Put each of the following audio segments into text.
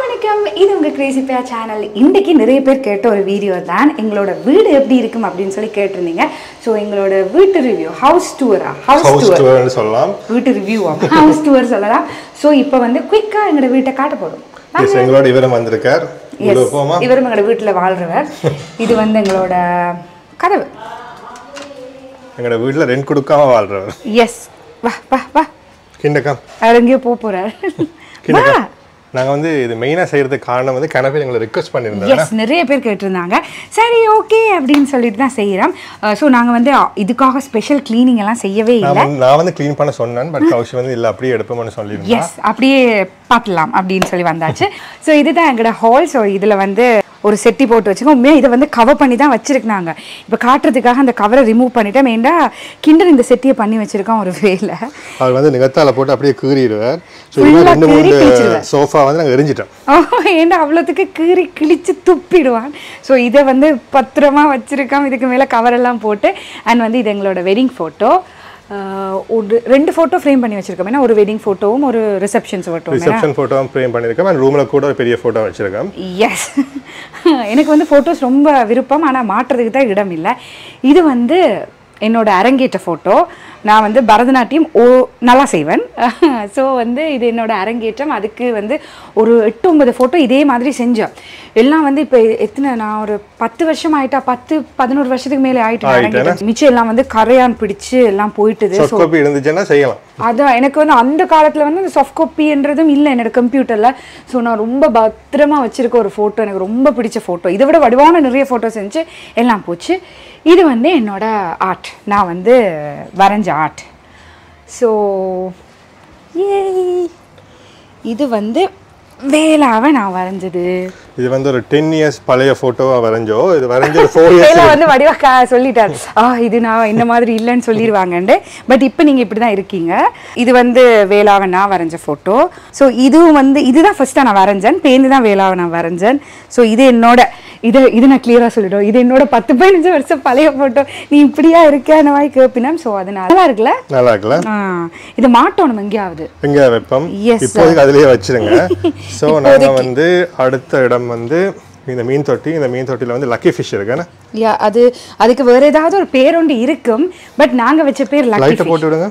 வணக்கம் இது உங்க கிரேசி பியா சேனல் இன்னைக்கு நிறைய பேர் கேட்ட ஒரு வீடியோ தான் எங்களோட வீடு எப்படி இருக்கும் அப்படின்னு சொல்லி கேட்டிருந்தீங்க ஸோ எங்களோட வீட்டு ரிவ்யூ ஹவுஸ் டூரா ஹவுஸ் ஹவுஸ் டூர் டூர்னு சொல்லலாம் வீட்டு ரிவ்யூ ஹவுஸ் டூர் சொல்லலாம் ஸோ இப்போ வந்து குயிக்கா எங்களோட வீட்டை காட்ட போதும் எஸ் எங்களோட இவரும் வந்திருக்கார் உள்ள போமா இவரும் எங்களோட வீட்டில் வாழ்றவர் இது வந்து எங்களோட கதவு எங்களோட வீட்டில் ரெண்ட் கொடுக்காம வாழ்றவர் எஸ் வா வா வா கிண்டக்கம் அவர் எங்கேயோ போக போறார் வா கிண்டக்கம் நாங்கள் வந்து இது மெயினாக செய்யறதுக்கு காரணம் வந்து கனவே எங்களை ரிக்வஸ்ட் பண்ணியிருந்தாங்க எஸ் நிறைய பேர் கேட்டிருந்தாங்க சரி ஓகே அப்படின்னு சொல்லிட்டு தான் செய்கிறோம் ஸோ நாங்கள் வந்து இதுக்காக ஸ்பெஷல் க்ளீனிங் எல்லாம் செய்யவே இல்லை நான் வந்து- நான் வந்து க்ளீன் பண்ண சொன்னேன் பட் கௌஷி வந்து இல்லை அப்படியே எடுப்போம்னு சொல்லியிருந்தா எஸ் அப்படியே பார்க்கலாம் அப்படின்னு சொல்லி வந்தாச்சு ஸோ இதுதான் எங்களோட ஹால் ஸோ இதில் வந்து ஒரு செட்டி போட்டு வச்சுக்கோங்க உண்மையாக இதை வந்து கவர் பண்ணி தான் வச்சிருக்காங்க இப்போ காட்டுறதுக்காக அந்த கவரை ரிமூவ் பண்ணிட்டேன் மெயின்டா கிண்டர் இந்த செட்டியை பண்ணி வச்சிருக்கோம் ஒரு வேலை அவர் வந்து நிகத்தால போட்டு அப்படியே கீறிடுவார் ஸோ Full-ஆ இது ரெண்டு மூணு கீறி கிழிச்சிடுவார். சோஃபா வந்து நாங்கள் எரிஞ்சிட்டோம் ஏன்னா அவ்வளோத்துக்கு கீறி கிழிச்சு துப்பிடுவான் ஸோ இதை வந்து பத்திரமா வச்சிருக்கோம் இதுக்கு மேலே கவரெல்லாம் போட்டு அண்ட் வந்து இது எங்களோட வெட்டிங் ஃபோட்டோ ஒரு ரெண்டு ஃபோட்டோ ஃப்ரேம் பண்ணி வச்சிருக்கோம் ஏன்னா ஒரு வெட்டிங் ஃபோட்டோவும் ஒரு ரிசப்ஷன்ஸ் ஃபோட்டோவும் ரிசப்ஷன் ஃபோட்டோ ஃப்ரேம் பண்ணியிருக்கோம் அண்ட் ரூமில் கூட ஒரு பெரிய ஃபோட்டோ வச்சிருக்கோம் எஸ் எனக்கு வந்து ஃபோட்டோஸ் ரொம்ப விருப்பம் ஆனால் மாட்டுறதுக்கு தான் இடம் இல்லை இது வந்து என்னோட அரங்கேற்ற ஃபோட்டோ நான் வந்து பரதநாட்டியம் ஓ நல்லா செய்வேன் ஸோ வந்து இது என்னோட அரங்கேற்றம் அதுக்கு வந்து ஒரு எட்டு ஒன்பது ஃபோட்டோ இதே மாதிரி செஞ்சோம் எல்லாம் வந்து இப்போ எத்தனை நான் ஒரு பத்து வருஷம் ஆயிட்டா பத்து பதினோரு வருஷத்துக்கு மேலே ஆயிட்டு நான் அரங்கேற்றம். மிச்சம் எல்லாம் வந்து கரையான் பிடிச்சு எல்லாம் போயிட்டுது சாஃப்ட் காப்பி இருந்துச்சுன்னா செய்யலாம் அதான் எனக்கு வந்து அந்த காலத்தில் வந்து அந்த சாஃப்ட் காப்பின்றதும் இல்லை என்னோட கம்ப்யூட்டரில் ஸோ நான் ரொம்ப பத்திரமா வச்சிருக்க ஒரு ஃபோட்டோ எனக்கு ரொம்ப பிடிச்ச ஃபோட்டோ இதை விட வடிவான நிறைய ஃபோட்டோ செஞ்சு எல்லாம் போச்சு இது வந்து என்னோட ஆர்ட் நான் வந்து வரைஞ்ச ஆர்ட் ஸோ ஏ இது வந்து வேலாவை நான் வரைஞ்சது இது வந்து ஒரு டென் இயர்ஸ் பழைய ஃபோட்டோவாக வரைஞ்சோ இது வரைஞ்ச ஒரு ஃபோர் இயர்ஸ் வேலா வந்து வடிவா கா- சொல்லிட்டாரு ஆ இது நான் இந்த மாதிரி இல்லைன்னு சொல்லிடுவாங்கன்ட்டு பட் இப்போ நீங்க இப்படி தான் இருக்கீங்க இது வந்து வேளாவை நான் வரைஞ்ச ஃபோட்டோ ஸோ இதுவும் வந்து இதுதான் ஃபர்ஸ்ட்டாக நான் வரைஞ்சேன் பேருந்து தான் வேளாவை நான் வரைஞ்சேன் ஸோ இது என்னோட இது இது நான் கிளியராக சொல்லிடுவோம் இது என்னோட பத்து பதினஞ்சு வருஷம் பழைய ஃபோட்டோ நீ இப்படியா இருக்க அந்த மாதிரி கேப்பினம் ஸோ அது நல்லா இருக்குல்ல நல்லா இருக்குல்ல ஆ, இது மாட்டோம் எங்கேயாவது எங்க வெப்பம் Yes, sir. இப்போதைக்கு அதுலயே வச்சிருங்க ஸோ நாங்க வந்து அடுத்த இடம் வந்து இந்த மீன் தொட்டி இந்த மீன் தொட்டில வந்து லக்கி ஃபிஷ் இருக்குன்னு யா அது அதுக்கு வேற ஏதாவது ஒரு பேர் ஒன்று இருக்கும் பட் நாங்க வச்ச பேர் லக்கி லைட்டை போட்டு விடுங்க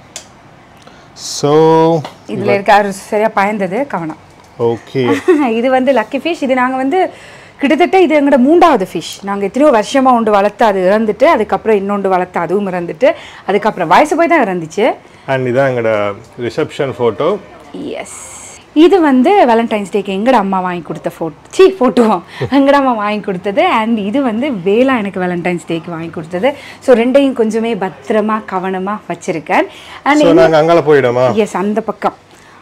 ஸோ இதுல இருக்க அவர் சரியா பயந்தது கவனம் ஓகே இது வந்து லக்கி ஃபிஷ் இது நாங்கள் வந்து கிட்டத்தட்ட இது எங்களோட மூன்றாவது ஃபிஷ் நாங்கள் எத்தனையோ வருஷமாக ஒன்று வளர்த்து அது இறந்துட்டு அதுக்கப்புறம் இன்னொன்று வளர்த்து அதுவும் இறந்துட்டு அதுக்கப்புறம் வயசு போய் தான் இறந்துச்சு அண்ட் இதான் எங்களோட ரிசப்ஷன் ஃபோட்டோ எஸ் இது வந்து வேலண்டைன்ஸ் டேக்கு எங்கட அம்மா வாங்கி கொடுத்த ஃபோட்டோ சி ஃபோட்டோ எங்கட அம்மா வாங்கி கொடுத்தது அண்ட் இது வந்து வேலா எனக்கு வேலண்டைன்ஸ் டேக்கு வாங்கி கொடுத்தது ஸோ ரெண்டையும் கொஞ்சமே பத்திரமா கவனமாக வச்சிருக்கேன் அண்ட் ஸோ நாங்கள் அங்கால போயிடுமா எஸ் அந்த பக்கம்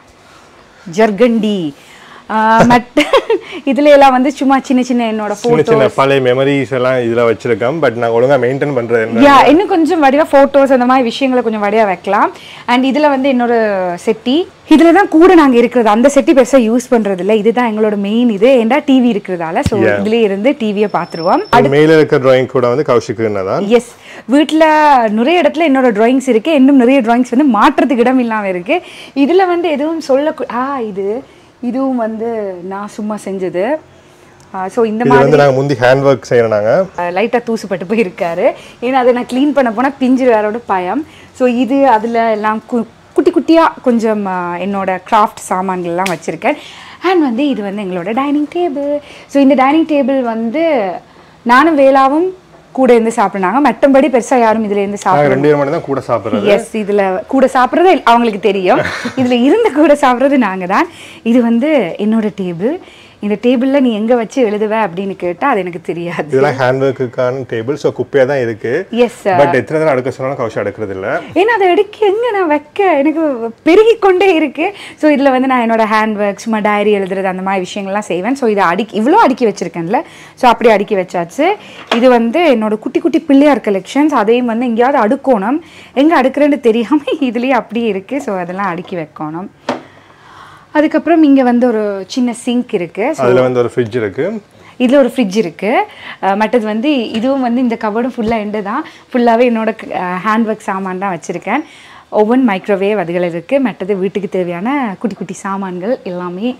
ஜர்கண்டி மட் இதுல எல்லாம் வந்து சும்மா சின்ன சின்ன என்னோட சின்ன ஃபோட்டோ சின்ன பழைய மெமரிஸ் எல்லாம் இதில் வச்சிருக்கோம் பட் நாங்கள் ஒழுங்கா மெயின்டைன் பண்ணுறது என்ன யா இன்னும் கொஞ்சம் வடிவா ஃபோட்டோஸ் அந்த மாதிரி விஷயங்களை கொஞ்சம் வடிவா வைக்கலாம் அண்ட் இதுல வந்து என்னோட செட்டி இதுல தான் கூட நாங்க இருக்கிறது அந்த செட்டி பெருசா யூஸ் பண்றது இல்ல இதுதான் எங்களோட மெயின் இது ஏன்டா டிவி இருக்கிறதால ஸோ இதுலயே இருந்து டிவியை பார்த்துருவோம் மேல இருக்க டிராயிங் கூட வந்து கௌஷிக்குன்னு தான் எஸ் வீட்டில் நிறைய இடத்துல என்னோட டிராயிங்ஸ் இருக்கு இன்னும் நிறைய டிராயிங்ஸ் வந்து மாற்றுறதுக்கு இடம் இல்லாமல் இருக்கு இதுல வந்து எதுவும் சொல்ல ஆ இது இதுவும் வந்து நான் சும்மா செஞ்சது ஸோ இந்த இது மாதிரி வந்து நாங்கள் முந்தி ஹேண்ட் ஒர்க் செய்கிறோம் நாங்கள் லைட்டாக தூசுப்பட்டு போய் இருக்காரு ஏன்னா அதை நான் க்ளீன் பண்ண போனால் பிஞ்சு வேறோட பயம் ஸோ இது அதில் எல்லாம் கு- குட்டி குட்டியாக கொஞ்சம் ஆ, என்னோட கிராஃப்ட் சாமான்கள் எல்லாம் வச்சுருக்கேன் அண்ட் வந்து இது வந்து எங்களோட டைனிங் டேபிள் ஸோ இந்த டைனிங் டேபிள் வந்து நானும் வேளாவும் கூட இருந்து சாப்பிட்னாங்க மற்றபடி பெருசாக யாரும் இதுல இருந்து சாப்பிட நாங்கள் ரெண்டு பேர் மட்டும் தான் கூட சாப்பிட்றது எஸ் இதுல கூட சாப்பிட்றது அவங்களுக்கு தெரியும் இதுல இருந்து கூட சாப்பிட்றது நாங்க தான் இது வந்து என்னோட டேபிள் இந்த டேபிள்ல நீ எங்க வச்சு எழுதுவ அப்படின்னு கேட்டா அது எனக்கு தெரியாது இதெல்லாம் ஹேண்ட் ஒர்க்குக்கான டேபிள் ஸோ குப்பையாக தான் இருக்கு எஸ் பட் எத்தனை தடவை அடுக்க சொன்னாலும் கௌஷி அடுக்கிறது இல்ல ஏன்னா அதை எடுக்க எங்க நான் வைக்க எனக்கு பெருகி கொண்டே இருக்கு ஸோ இதுல வந்து நான் என்னோட ஹேண்ட் ஒர்க் சும்மா டைரி எழுதுறது அந்த மாதிரி விஷயங்கள்லாம் செய்வேன் ஸோ இதை அடுக்கி இவ்வளோ அடுக்கி வச்சிருக்கேன்ல ஸோ அப்படி அடுக்கி வச்சாச்சு இது வந்து என்னோட குட்டி குட்டி பிள்ளையார் கலெக்ஷன்ஸ் அதையும் வந்து எங்கேயாவது அடுக்கணும் எங்க அடுக்கிறேன்னு தெரியாம இதுலயே அப்படியே இருக்கு ஸோ அதெல்லாம் அடுக்கி வைக்கணும் அதுக்கப்புறம் இங்க வந்து ஒரு சின்ன சிங்க் இருக்கு அதுல வந்து ஒரு ஃப்ரிட்ஜ் இருக்கு இதில் ஒரு ஃப்ரிட்ஜ் இருக்குது மற்றது வந்து இதுவும் வந்து இந்த கபோர்டும் ஃபுல்லாக எண்டு தான் ஃபுல்லாகவே என்னோட ஹேண்ட் ஒர்க் சாமான் தான் வச்சுருக்கேன் ஓவன் மைக்ரோவேவ் அதுகள் இருக்குது மற்றது வீட்டுக்கு தேவையான குட்டி குட்டி சாமான்கள் எல்லாமே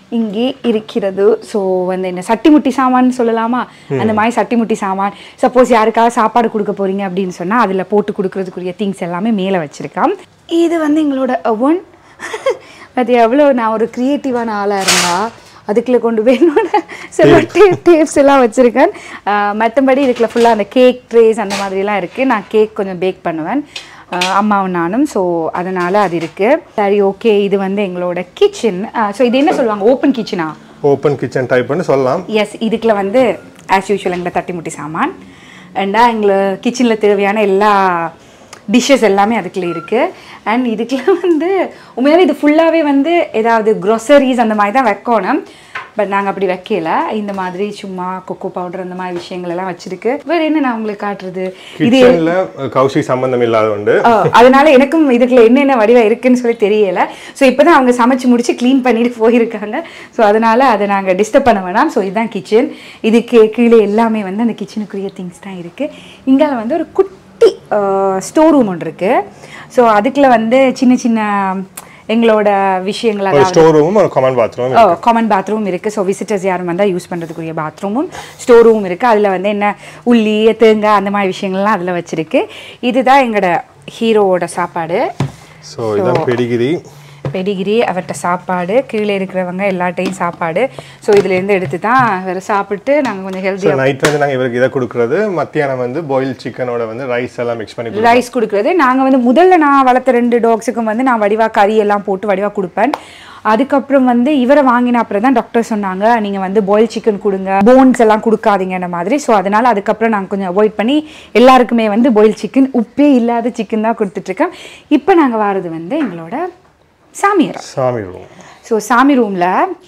இங்கே இருக்கிறது ஸோ வந்து என்ன சட்டி முட்டி சாமான் சொல்லலாமா அந்த மாதிரி சட்டி முட்டி சாமான் சப்போஸ் யாருக்காவது சாப்பாடு கொடுக்க போறீங்க அப்படின்னு சொன்னால் அதில் போட்டு கொடுக்கறதுக்குரிய திங்ஸ் எல்லாமே மேலே வச்சிருக்கான் இது வந்து எங்களோட அவன் அது எவ்வளோ நான் ஒரு க்ரியேட்டிவான ஆளாக இருந்தா அதுக்குள்ள கொண்டு போய் என்னோட சில டேப் டேப்ஸ் எல்லாம் வச்சுருக்கேன் மற்றபடி இதுக்குள்ள ஃபுல்லாக அந்த கேக் ட்ரேஸ் அந்த மாதிரிலாம் இருக்குது நான் கேக் கொஞ்சம் பேக் பண்ணுவேன் ஆஹ் அம்மாவும் நானும் ஸோ அதனால் அது இருக்குது சரி ஓகே இது வந்து எங்களோட கிச்சன் ஸோ இது என்ன சொல்லுவாங்க ஓப்பன் கிச்சனா ஓப்பன் கிச்சன் டைப்னு சொல்லலாம் எஸ் இதுக்குள்ள வந்து ஆஸ் யூஷுவல் எங்களை தட்டி முட்டி சாமான் அண்டா எங்களை கிச்சனில் தேவையான எல்லா டிஷ்ஷஸ் எல்லாமே அதுக்குள்ள இருக்குது அண்ட் இதுக்குள்ள வந்து உண்மையாகவே இது ஃபுல்லாகவே வந்து ஏதாவது க்ரோசரிஸ் அந்த மாதிரி தான் வைக்கணும் பட் நாங்கள் அப்படி வைக்கல இந்த மாதிரி சும்மா கொக்கோ பவுடர் அந்த மாதிரி விஷயங்கள் எல்லாம் வச்சிருக்கு வேறு என்ன நான் உங்களுக்கு காட்டுறது இது கிச்சன்ல கௌஷி சம்பந்தம் இல்லாத உண்டு ஆ, அதனால எனக்கும் இதுக்குள்ள என்னென்ன வடிவம் இருக்குன்னு சொல்லி தெரியல ஸோ இப்போதான் அவங்க சமைச்சு முடிச்சு க்ளீன் பண்ணிட்டு போயிருக்காங்க ஸோ அதனால அதை நாங்கள் டிஸ்டர்ப் பண்ண வேணாம் ஸோ இதுதான் கிச்சன் இதுக்கு கீழே எல்லாமே வந்து அந்த கிச்சனுக்குரிய திங்ஸ் தான் இருக்கு இங்கால வந்து ஒரு குட்டி ஸ்டோர் ரூம் ஒன்று இருக்கு ஸோ அதுக்குள்ள வந்து சின்ன சின்ன எங்களோட விஷயங்கள் ஒரு அதாவது ஸ்டோர் ரூமும் ஒரு காமன் பாத்ரூம் காமன் பாத்ரூம் இருக்குது ஸோ விசிட்டர்ஸ் யாரும் வந்தால் யூஸ் பண்ணுறதுக்குரிய பாத்ரூமும் ஸ்டோர் ரூம் இருக்குது அதில் வந்து என்ன உள்ளி தேங்காய் அந்த மாதிரி விஷயங்கள்லாம் அதில் வச்சுருக்கு இதுதான் எங்களோட ஹீரோவோட சாப்பாடு ஸோ இதான் பெடிகிரி பெடிகிரி அவர்கிட்ட சாப்பாடு கீழே இருக்கிறவங்க எல்லாட்டையும் சாப்பாடு ஸோ இதுலேருந்து எடுத்து தான் வேறு சாப்பிட்டு நாங்கள் கொஞ்சம் ஸோ ஹெல்த்தியாக நைட் வந்து நாங்கள் இவருக்கு இதை கொடுக்குறது மத்தியானம் வந்து பாயில் சிக்கனோட வந்து ரைஸ் எல்லாம் மிக்ஸ் பண்ணி கொடுப்போம். ரைஸ் கொடுக்குறது நாங்கள் வந்து முதல்ல நான் வளர்த்த ரெண்டு டாக்ஸுக்கும் வந்து நான் வடிவா கறி எல்லாம் போட்டு வடிவா கொடுப்பேன் அதுக்கப்புறம் வந்து இவரை வாங்கின அப்புறம் தான் டாக்டர் சொன்னாங்க நீங்கள் வந்து பாயில் சிக்கன் கொடுங்க போன்ஸ் எல்லாம் கொடுக்காதீங்கன்ற மாதிரி ஸோ அதனால் அதுக்கப்புறம் நாங்கள் கொஞ்சம் அவாய்ட் பண்ணி எல்லாருக்குமே வந்து பாயில் சிக்கன் உப்பே இல்லாத சிக்கன் தான் கொடுத்துட்ருக்கோம் இப்போ நாங்கள் வாரது வந்து எங்களோட சாமியார் சாமி ரூம் ஸோ சாமி ரூமில்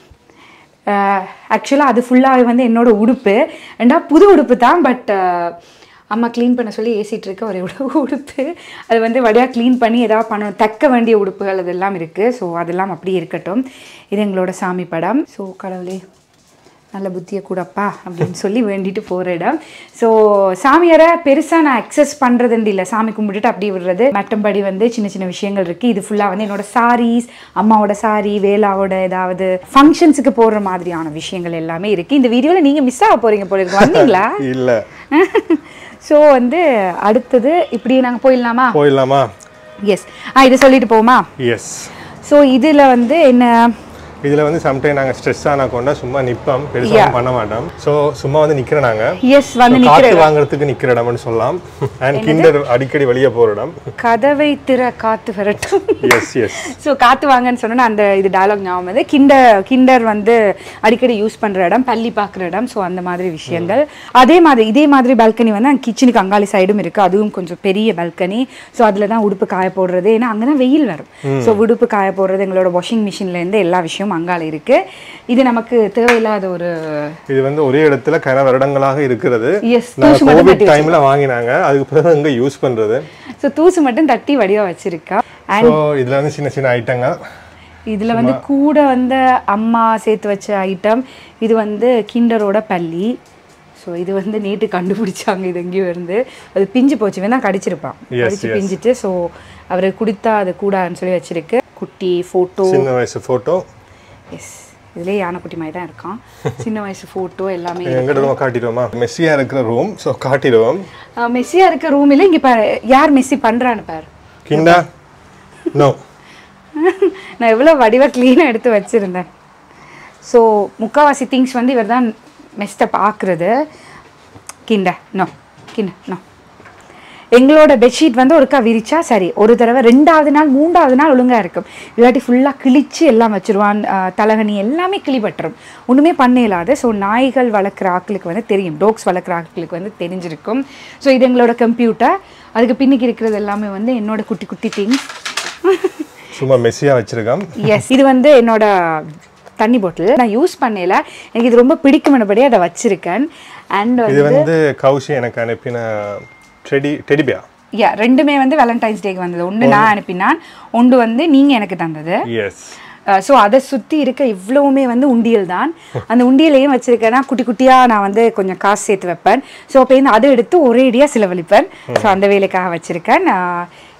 ஆக்சுவலாக அது ஃபுல்லாகவே வந்து என்னோட உடுப்பு ரெண்டா புது உடுப்பு தான் பட் அம்மா க்ளீன் பண்ண சொல்லி ஏசிட்டு இருக்க ஒரே உடு- உடுப்பு அது வந்து வடியாக க்ளீன் பண்ணி ஏதாவது பண்ண தக்க வேண்டிய உடுப்புகள் அதெல்லாம் இருக்குது ஸோ அதெல்லாம் அப்படியே இருக்கட்டும் இது எங்களோட சாமி படம் ஸோ கடவுளே நல்ல புத்தியை கூடப்பா அப்படின்னு சொல்லி வேண்டிட்டு போகிற இடம் ஸோ சாமியாரை பெருசாக நான் அக்சஸ் பண்ணுறதுண்டு இல்லை சாமி கும்பிட்டுட்டு அப்படியே விடுறது மற்றபடி வந்து சின்ன சின்ன விஷயங்கள் இருக்குது இது ஃபுல்லாக வந்து என்னோட சாரீஸ் அம்மாவோட சாரி வேலாவோட ஏதாவது ஃபங்க்ஷன்ஸுக்கு போடுற மாதிரியான விஷயங்கள் எல்லாமே இருக்குது இந்த வீடியோவில் நீங்கள் மிஸ் ஆக போகிறீங்க போல இருக்கு வந்தீங்களா இல்லை ஸோ வந்து அடுத்தது இப்படி நாங்கள் போயிடலாமா போயிடலாமா எஸ் ஆ இதை சொல்லிட்டு போமா எஸ் ஸோ இதில் வந்து என்ன இதில் வந்து சம்டைம் நாங்கள் ஸ்ட்ரெஸ் ஆனா கொண்டா சும்மா நிற்போம் பெருசாக பண்ண மாட்டோம் ஸோ சும்மா வந்து நிற்கிறோம் நாங்கள் எஸ் வந்து So, நிற்கிற காத்து வாங்குறதுக்கு நிக்கிற இடம்னு சொல்லலாம் அண்ட் கிண்டர் அடிக்கடி வெளியே போற இடம் கதவை திற காத்து விரட்டும் எஸ் எஸ் ஸோ காத்து வாங்கன்னு சொன்னா அந்த இது டயலாக் ஞாபகம் வந்து கிண்டர் கிண்டர் வந்து அடிக்கடி யூஸ் பண்ற இடம் பள்ளி பார்க்குற இடம் ஸோ அந்த மாதிரி விஷயங்கள் அதே மாதிரி இதே மாதிரி பால்கனி வந்து அங்கே கிச்சனுக்கு அங்காளி சைடும் இருக்கு அதுவும் கொஞ்சம் பெரிய பால்கனி ஸோ அதில் தான் உடுப்பு காய போடுறது ஏன்னா அங்கே தான் வெயில் வரும் ஸோ உடுப்பு காய போடுறது எங்களோட வாஷிங் மிஷின்லேருந்து எல்லா விஷயமும் அங்காள இருக்கு இது நமக்கு தேவையில்லாத ஒரு இது வந்து ஒரே இடத்துல கன வருடங்களாக இருக்கிறது Yes, நாங்க தூசு மட்டும் கோவிட் டைம்ல வாங்கினாங்க அதுக்கு பிறகு இங்க யூஸ் பண்றது ஸோ தூசு மட்டும் தட்டி வடிவா வச்சிருக்கா ஸோ இதுல வந்து சின்ன சின்ன ஐட்டங்கள் இதில் வந்து கூட வந்து அம்மா சேர்த்து வச்ச ஐட்டம் இது வந்து கிண்டரோட பள்ளி ஸோ இது வந்து நேற்று கண்டுபிடிச்சாங்க இது எங்கேயோ இருந்து அது பிஞ்சு போச்சு வேணா கடிச்சிருப்பான் Yes, கடிச்சு yes. பிஞ்சிட்டு ஸோ அவர் குடித்தா அது கூடாதுன்னு சொல்லி வச்சிருக்கு குட்டி ஃபோட்டோ சின்ன வயசு போட்டோ எஸ் இதுலேயே யானைக்குட்டி மாதிரி தான் இருக்கான் சின்ன வயசு ஃபோட்டோ எல்லாமே எங்கிட்ட ரூம் காட்டிடுவோமா மெஸ்ஸியா இருக்கிற ரூம் ஸோ காட்டிடுவோம் மெஸ்ஸியாக இருக்க ரூமில் இங்கே பாரு யார் மெஸ்ஸி பண்ணுறான்னு பாரு கிண்டா நோ நான் எவ்வளோ வடிவாக க்ளீனாக எடுத்து வச்சுருந்தேன் ஸோ முக்கால்வாசி திங்ஸ் வந்து இவர் தான் மெஸ்டப் ஆக்குறது கிண்ட நோ கிண்ட நோ எங்களோட பெட்ஷீட் வந்து ஒருக்கா விரிச்சா சரி ஒரு தடவை ரெண்டாவது நாள் மூன்றாவது நாள் ஒழுங்காக இருக்கும் இல்லாட்டி ஃபுல்லாக கிழிச்சு எல்லாம் வச்சிருவான் ஆஹ் தலகணி எல்லாமே கிளிபட்டுரும் ஒன்றுமே பண்ண இல்லாது ஸோ நாய்கள் வளர்க்குற ஆட்களுக்கு வந்து தெரியும் டோக்ஸ் வளர்க்குற ஆட்களுக்கு வந்து தெரிஞ்சிருக்கும் ஸோ இது எங்களோட கம்ப்யூட்டர் அதுக்கு பின்னுக்கு இருக்கிறது எல்லாமே வந்து என்னோட குட்டி குட்டி திங்ஸ் சும்மா மெஸ்ஸியா வச்சிருக்கோம் எஸ் இது வந்து என்னோட தண்ணி பாட்டில் நான் யூஸ் பண்ணல எனக்கு இது ரொம்ப பிடிக்கும்னபடி அதை வச்சிருக்கேன் அண்ட் இது வந்து கௌஷி எனக்கு அனுப்பின டெடி டெடிபியா யா ரெண்டுமே வந்து வேலண்டைன்ஸ் டேக்கு வந்தது ஒன்று நான் அனுப்பினான் ஒன்று வந்து நீங்கள் எனக்கு தந்தது எஸ் ஸோ அதை சுற்றி இருக்க இவ்வளவுமே வந்து உண்டியல் தான் அந்த உண்டியலையும் வச்சிருக்கேன்னா குட்டி குட்டியாக நான் வந்து கொஞ்சம் காசு சேர்த்து வைப்பேன் ஸோ அப்போ அதை எடுத்து ஒரேடியாக செலவழிப்பேன் ஸோ அந்த வேலைக்காக வச்சுருக்கேன்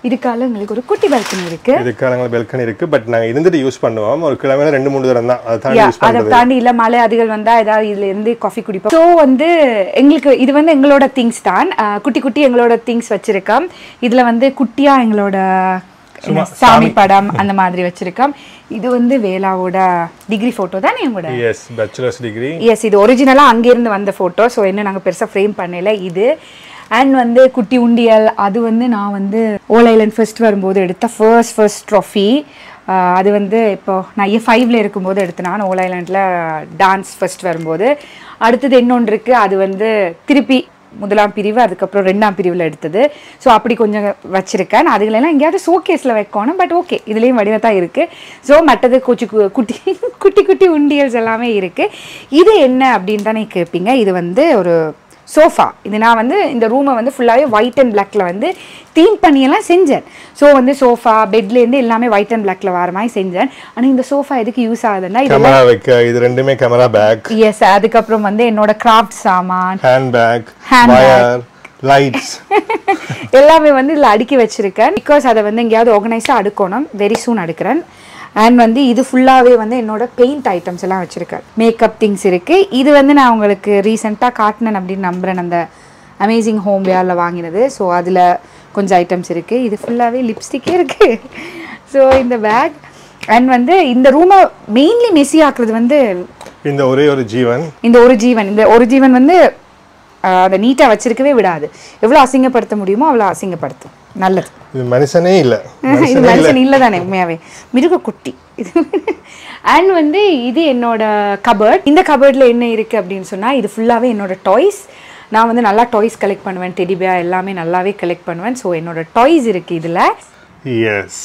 இதுக்கால எங்களுக்கு ஒரு குட்டி பால்கனி இருக்கு இதுக்கான பெல்கனி இருக்கு பட் நாங்க இருந்துட்டு யூஸ் பண்ணுவோம் ஒரு கிழமையில ரெண்டு மூணு தரம் தான் அதை தாண்டி Yeah, யூஸ் அதை பண்றது தாண்டி இல்ல மழை அதிகள் வந்தா ஏதாவது இதுல இருந்து காஃபி குடிப்போம் ஸோ வந்து எங்களுக்கு இது வந்து எங்களோட திங்ஸ் தான் அஹ், குட்டி குட்டி எங்களோட திங்ஸ் வச்சிருக்கோம் இதுல வந்து குட்டியா எங்களோட என்ன, சாமி படம் அந்த மாதிரி வச்சிருக்கோம் இது வந்து வேலாவோட டிகிரி போட்டோ தானே எங்களோட எஸ் பேச்சுலர்ஸ் டிகிரி எஸ் இது ஒரிஜினலாக அங்கேருந்து வந்த ஃபோட்டோ ஸோ என்ன நாங்கள் பெருசாக ஃப்ரேம் பண்ணல இது அண்ட் வந்து குட்டி உண்டியல் அது வந்து நான் வந்து ஓல் ஐலண்ட் ஃபர்ஸ்ட் வரும்போது எடுத்த ஃபர்ஸ்ட் ஃபர்ஸ்ட் ட்ராஃபி அது வந்து இப்போ நான் ஏ ஃபைவ்ல இருக்கும்போது எடுத்தேன் நான் ஓல் ஐலண்டில் டான்ஸ் ஃபர்ஸ்ட் வரும்போது அடுத்தது இன்னொன்று இருக்குது அது வந்து திருப்பி முதலாம் பிரிவு அதுக்கப்புறம் ரெண்டாம் பிரிவில் எடுத்தது ஸோ அப்படி கொஞ்சம் வச்சுருக்கேன் நான் அதுகளெல்லாம் எங்கேயாவது ஷோகேஸில் வைக்கணும் பட் ஓகே இதுலேயும் வடிவம் தான் இருக்குது ஸோ மற்றது குச்சி கு- குட்டி குட்டி குட்டி உண்டியல்ஸ் எல்லாமே இருக்குது இது என்ன அப்படின்னு தானே கேட்பீங்க இது வந்து ஒரு சோஃபா இது நான் வந்து இந்த ரூமை வந்து ஃபுல்லாகவே ஒயிட் அண்ட் பிளாக்ல வந்து தீம் பண்ணியெல்லாம் செஞ்சேன் ஸோ வந்து சோஃபா பெட்லேருந்து எல்லாமே ஒயிட் அண்ட் பிளாக்ல வர மாதிரி செஞ்சேன் ஆனால் இந்த சோஃபா எதுக்கு யூஸ் ஆகுதுன்னா இது கேமரா வைக்க இது ரெண்டுமே கேமரா பேக் எஸ் அதுக்கப்புறம் வந்து என்னோட கிராஃப்ட் சாமான் hand bag Hand bag. Wire lights எல்லாமே வந்து இதில் அடுக்கி வச்சிருக்கேன் பிகாஸ் அதை வந்து எங்கேயாவது ஆர்கனைஸாக அடுக்கணும் வெரி சூன் அடுக்கிறேன் அண்ட் வந்து இது ஃபுல்லாகவே வந்து என்னோட பெயிண்ட் ஐட்டம்ஸ் எல்லாம் வச்சுருக்கேன் மேக்கப் திங்ஸ் இருக்குது இது வந்து நான் உங்களுக்கு ரீசெண்டாக காட்டினேன் அப்படின்னு நம்புகிறேன் அந்த அமேசிங் ஹோம் வேரில் வாங்கினது ஸோ அதில் கொஞ்சம் ஐட்டம்ஸ் இருக்குது இது ஃபுல்லாகவே லிப்ஸ்டிக்கே இருக்குது ஸோ இந்த பேக் அண்ட் வந்து இந்த ரூமை மெயின்லி மெஸ்ஸி ஆக்குறது வந்து இந்த ஒரே ஒரு ஜீவன் இந்த ஒரு ஜீவன் இந்த ஒரு ஜீவன் வந்து ஆஹ், அதை நீட்டாக வச்சிருக்கவே விடாது எவ்வளோ அசிங்கப்படுத்த முடியுமோ அவ்வளோ அசிங்கப்படுத்தும் நல்லது இது மனுஷனே இல்ல இது மனுஷன் இல்லை தானே உண்மையாவே மிருக குட்டி இது அண்ட் வந்து இது என்னோட கபர்ட் இந்த கபர்ட்ல என்ன இருக்கு அப்படின்னு சொன்னா இது ஃபுல்லாவே என்னோட டாய்ஸ் நான் வந்து நல்லா டாய்ஸ் கலெக்ட் பண்ணுவேன் டெடிபியா எல்லாமே நல்லாவே கலெக்ட் பண்ணுவேன் ஸோ என்னோட டாய்ஸ் இருக்கு இதுல எஸ்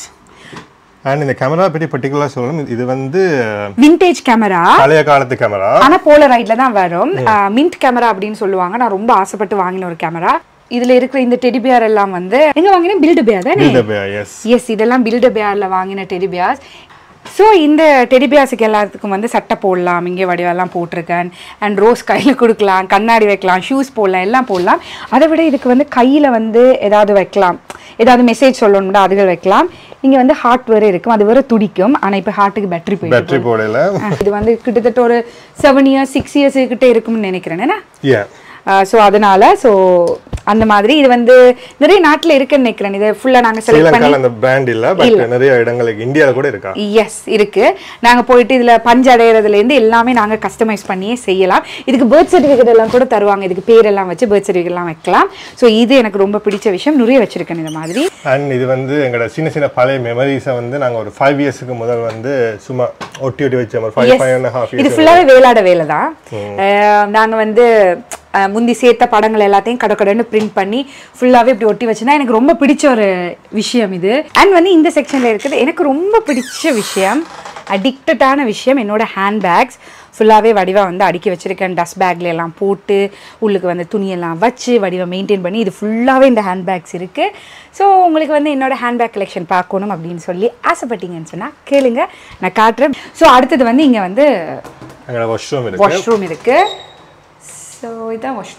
அண்ட் இந்த கேமரா பற்றி பர்டிகுலராக சொல்லணும் இது வந்து விண்டேஜ் கேமரா பழைய காலத்து கேமரா ஆனா போலரைட்ல தான் வரும் மின்ட் கேமரா அப்படின்னு சொல்லுவாங்க நான் ரொம்ப ஆசைப்பட்டு வாங்கின ஒரு கேமரா இதுல இருக்கிற இந்த டெடிபியார் எல்லாம் வந்து எங்க வாங்கினேன் பில்டு பியார் தானே எஸ் எஸ் இதெல்லாம் பில்டு பியார்ல வாங்கின டெடிபியார்ஸ் ஸோ இந்த டெடிபியாஸுக்கு எல்லாத்துக்கும் வந்து சட்டை போடலாம் இங்கே வடிவெல்லாம் போட்டிருக்கேன் அண்ட் ரோஸ் கையில் கொடுக்கலாம் கண்ணாடி வைக்கலாம் ஷூஸ் போடலாம் எல்லாம் போடலாம் அதை விட இதுக்கு வந்து கையில் வந்து ஏதாவது வைக்கலாம் ஏதாவது மெசேஜ் சொல்லணும்னா அதுகள் வைக்கலாம் இங்கே வந்து ஹார்ட் வேறு இருக்கும் அது வேறு துடிக்கும் ஆனால் இப்போ ஹார்ட்டுக்கு பேட்டரி போயிட்டு பேட்டரி போடல இது வந்து கிட்டத்தட்ட ஒரு செவன் இயர்ஸ் சிக்ஸ் இயர்ஸ் கிட்ட இருக்கும்னு நினைக்கிறேன் என்ன ஏ ஸோ அதனால ஸோ அந்த மாதிரி இது வந்து நிறைய நாட்டில் இருக்குன்னு நினைக்கிறேன் இதை ஃபுல்லாக நாங்கள் செலக்ட் பண்ணி ஸ்ரீலங்கால அந்த பிராண்ட் இல்ல பட் நிறைய இடங்களுக்கு இந்தியால கூட இருக்கா எஸ் இருக்கு நாங்க போயிட்டு இதுல பஞ்சு அடையிறதுல இருந்து எல்லாமே நாங்க கஸ்டமைஸ் பண்ணியே செய்யலாம் இதுக்கு பர்த் சர்டிஃபிகேட் எல்லாம் கூட தருவாங்க இதுக்கு பேரெல்லாம் வச்சு பர்த் சர்டிஃபிகேட் எல்லாம் வைக்கலாம் ஸோ இது எனக்கு ரொம்ப பிடிச்ச விஷயம் நிறைய வச்சிருக்கேன் இந்த மாதிரி அண்ட் இது வந்து எங்களோட சின்ன சின்ன பழைய மெமரிஸை வந்து நாங்க ஒரு ஃபைவ் இயர்ஸ்க்கு முதல் வந்து சும்மா ஒட்டி ஒட்டி வச்சோம் ஒரு five Yes. Five and half இது இயர்ஸ் ஃபுல்லாவே வேலாட வேலை தான் அஹ் நாங்க வந்து அஹ் முந்தி சேர்த்த படங்கள் எல்லாத்தையும் கடக்கடன்னு பிரிண்ட் பண்ணி ஃபுல்லாவே இப்படி ஒட்டி வச்சுனா எனக்கு ரொம்ப பிடிச்ச ஒரு விஷயம் இது அண்ட் வந்து இந்த செக்ஷன்ல இருக்குது எனக்கு ரொம்ப பிடிச்ச விஷயம் அடிக்டடான விஷயம் என்னோட ஹேண்ட் பேக்ஸ் ஃபுல்லாகவே வடிவா வந்து அடுக்கி வச்சிருக்கேன் டஸ்ட் பேக்ல எல்லாம் போட்டு உள்ளுக்கு வந்து துணியெல்லாம் வச்சு வடிவம் மெயின்டைன் பண்ணி இது ஃபுல்லாகவே இந்த ஹேண்ட் பேக்ஸ் இருக்குது ஸோ உங்களுக்கு வந்து என்னோட ஹேண்ட் பேக் கலெக்ஷன் பார்க்கணும் அப்படின்னு சொல்லி ஆசைப்பட்டீங்கன்னு சொன்னால் கேளுங்க நான் காட்டுறேன் ஸோ அடுத்தது வந்து இங்கே வந்து எங்களோட வாஷ்ரூம் இருக்கு வாஷ்ரூம் இருக்கு ஸோ இதான் வாஷ்ரூம்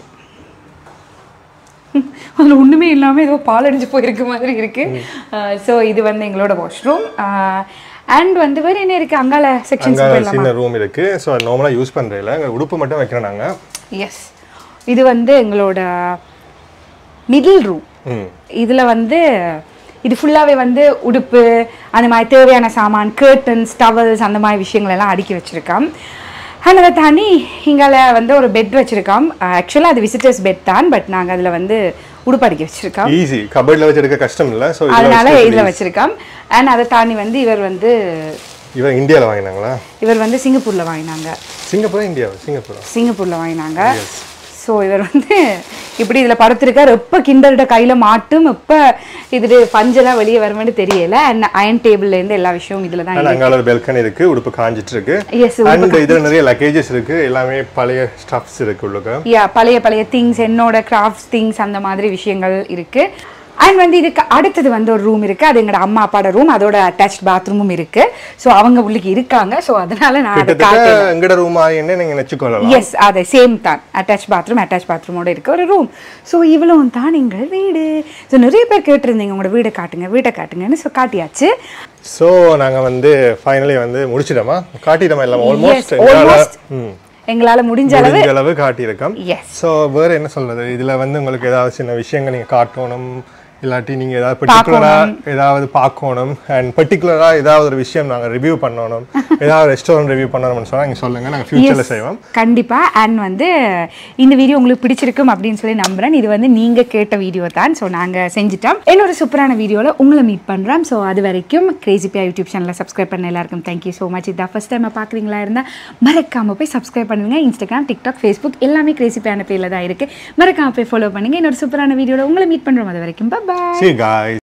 அதில் ஒன்றுமே இல்லாமல் ஏதோ பாலடைஞ்சு போயிருக்க மாதிரி இருக்கு ஸோ இது வந்து எங்களோட வாஷ்ரூம் அண்ட் வந்து வேறு என்ன இருக்கு அங்கால செக்ஷன்ஸ் அங்க போயிடலாமா சின்ன ரூம் இருக்கு ஸோ நார்மலா யூஸ் பண்றதில்ல எங்க உடுப்பு மட்டும் வைக்கிறோம் நாங்க எஸ் இது வந்து எங்களோட மிடில் ரூம் ம் இதுல வந்து இது ஃபுல்லாவே வந்து உடுப்பு அந்த மாதிரி தேவையான சாமான் கர்டன்ஸ் டவல்ஸ் அந்த மாதிரி விஷயங்கள் எல்லாம் அடுக்கி வச்சிருக்கோம் அண்ட் அதை தாண்டி இங்கால வந்து ஒரு பெட் வச்சிருக்கோம் ஆக்சுவலாக அது விசிட்டர்ஸ் பெட் தான் பட் நாங்கள் அதில் வந்து உடுப்பு அடுக்கி வச்சிருக்கோம் ஈஸி கபர்ட்ல வச்சு எடுக்க கஷ்டம் இல்ல ஸோ அதனால இதில் வச்சிருக்கோம் அண்ட் அதை தாண்டி வந்து இவர் வந்து இவன் இந்தியால வாங்கினாங்களா இவர் வந்து சிங்கப்பூர்ல வாங்கினாங்க சிங்கப்பூரா இந்தியாவா சிங்கப்பூரா சிங்கப்பூர்ல வாங்கினாங்க ஸோ இவர் வந்து இப்படி இதில் படுத்திருக்கார் எப்போ கிண்டர்கிட்ட கையில் மாட்டும் எப்போ இது பஞ்செல்லாம் வெளியே வருமென்னு தெரியல அண்ட் அயன் டேபிள்லேருந்து எல்லா விஷயமும் இதில் தான் அண்ட் அங்கால பெல்கனி இருக்கு உடுப்பு காஞ்சிட்டு இருக்கு எஸ் அண்ட் இதுல நிறைய லக்கேஜஸ் இருக்கு எல்லாமே பழைய ஸ்டப்ஸ் இருக்கு உள்ளுக்கு யா பழைய பழைய திங்ஸ் என்னோட கிராஃப்ட்ஸ் திங்ஸ் அந்த மாதிரி விஷயங்கள் இருக்கு அண்ட் வந்து இதுக்கு அடுத்தது வந்து ஒரு ரூம் இருக்கு அது எங்களோட அம்மா அப்பாவோட ரூம் அதோட அட்டாச் பாத்ரூமும் இருக்கு ஸோ அவங்க உள்ளுக்கு இருக்காங்க ஸோ அதனால நான் அதை கிட்டத்தட்ட காட்டுறேன் எங்கட ரூம் ஆகின்னு நீங்க நினைச்சுக்கொள்ளலாம் எஸ் அதே சேம் தான் அட்டாச் பாத்ரூம் அட்டாச் பாத்ரூமோட இருக்க ஒரு ரூம் ஸோ இவ்வளவும் தான் எங்கள் வீடு ஸோ நிறைய பேர் கேட்டிருந்தீங்க உங்களோட வீடை காட்டுங்க வீட்டை காட்டுங்கன்னு ஸோ காட்டியாச்சு சோ நாங்க வந்து ஃபைனலி வந்து முடிச்சிட்டோமா காட்டிட்டோமா எல்லாம் Yes, ஆல்மோஸ்ட் almost. எங்களால முடிஞ்ச அளவு முடிஞ்ச அளவு காட்டியிருக்கோம் எஸ் ஸோ வேற என்ன சொல்றது இதுல வந்து உங்களுக்கு ஏதாவது சின்ன விஷயங்கள் நீங்க காட்டணும் இல்லாட்டி நீங்க ஏதாவது பர்டிகுலரா ஏதாவது பார்க்கணும் அண்ட் பர்டிகுலரா ஏதாவது ஒரு விஷயம் நாங்க ரிவ்யூ பண்ணணும் ஏதாவது ரெஸ்டாரண்ட் ரிவ்யூ பண்ணணும்னு சொன்னா நீங்க சொல்லுங்க நாங்க ஃபியூச்சர்ல செய்வோம் கண்டிப்பா அண்ட் வந்து இந்த வீடியோ உங்களுக்கு பிடிச்சிருக்கும் அப்படின்னு சொல்லி நம்புறேன் இது வந்து நீங்க கேட்ட வீடியோ தான் ஸோ நாங்க செஞ்சுட்டோம் இன்னொரு சூப்பரான வீடியோல உங்களை மீட் பண்றோம் ஸோ அது வரைக்கும் கிரேசிபியா யூடியூப் சேனலை சப்ஸ்கிரைப் பண்ண எல்லாருக்கும் தேங்க்யூ ஸோ மச் இதான் ஃபர்ஸ்ட் டைம் பார்க்குறீங்களா இருந்தா மறக்காம போய் சப்ஸ்கிரைப் பண்ணுங்க இன்ஸ்டாகிராம் டிக்டாக் ஃபேஸ்புக் எல்லாமே கிரேசிபியான பேர்ல தான் இருக்கு மறக்காம போய் ஃபாலோ பண்ணுங்க இன்னொரு சூப்பரான வீடியோல உங்களை மீட் பண்றோம் அது வரைக்கும் பாய் See you guys.